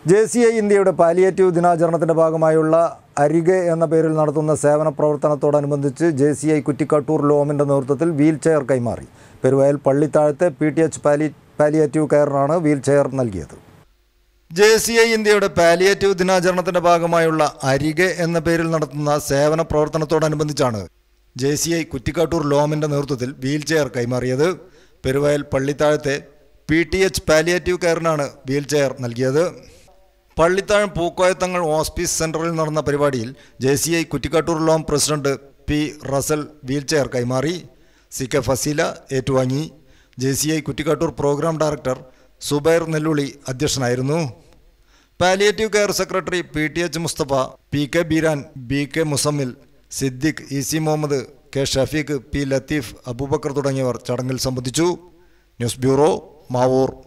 J C I ഇന്ത്യയുടെ palliative ദിനാചരണത്തിന്റെ ഭാഗമായുള്ള അരികെ എന്ന പേരിൽ നടത്തുന്ന സേവന പ്രവർത്തനത്തോടനുബന്ധിച്ച് ജെ സി ഐ കുറ്റിക്കാട്ടൂർ ലോമിന്റെ നേതൃത്വത്തിൽ വീൽ ചെയർ കൈമാറി പെരുവയൽ പള്ളിത്താഴത്തെ പി ടി എച്ച് പാലി പാലിയേറ്റീവ് കെയറിനാണ് വീൽ ചെയർ നൽകിയത് ജെ സി ഐ ഇന്ത്യയുടെ പാലിയേറ്റീവ് ദിനാചരണത്തിന്റെ ഭാഗമായുള്ള അരികെ എന്ന പേരിൽ നടത്തുന്ന സേവന പ്രവർത്തനത്തോടനുബന്ധിച്ചാണ് ജെ സി ഐ കുറ്റിക്കാട്ടൂർ ലോമിന്റെ നേതൃത്വത്തിൽ വീൽ ചെയർ കൈമാറിയത് പെരുവയൽ പള്ളിത്താഴത്തെ പി ടി എച്ച് പാലിയേറ്റീവ് കെയറിനാണ് വീൽ ചെയർ നൽകിയത് പള്ളിത്താഴം പൂക്കോയത്തങ്ങൾ ഹോസ്പീസ് സെന്ററിൽ നടന്ന പരിപാടിയിൽ J C I Kuttikkattoor LOM president P Rasal wheelchair കൈമാറി സി കെ ഫസീല ഏറ്റുവാങ്ങി J C I Kuttikkattoor program director Zubair Nelluli അധ്യക്ഷനായിരുന്നു palliative care secretary P T H Musthafa P K Beeran B K Muzammil Siddique E C Muhammad K Shafeeq P Latheef Aboobacker തുടങ്ങിയവർ ചടങ്ങിൽ സംബന്ധിച്ചു ന്യൂസ് ബ്യൂറോ മാവൂർ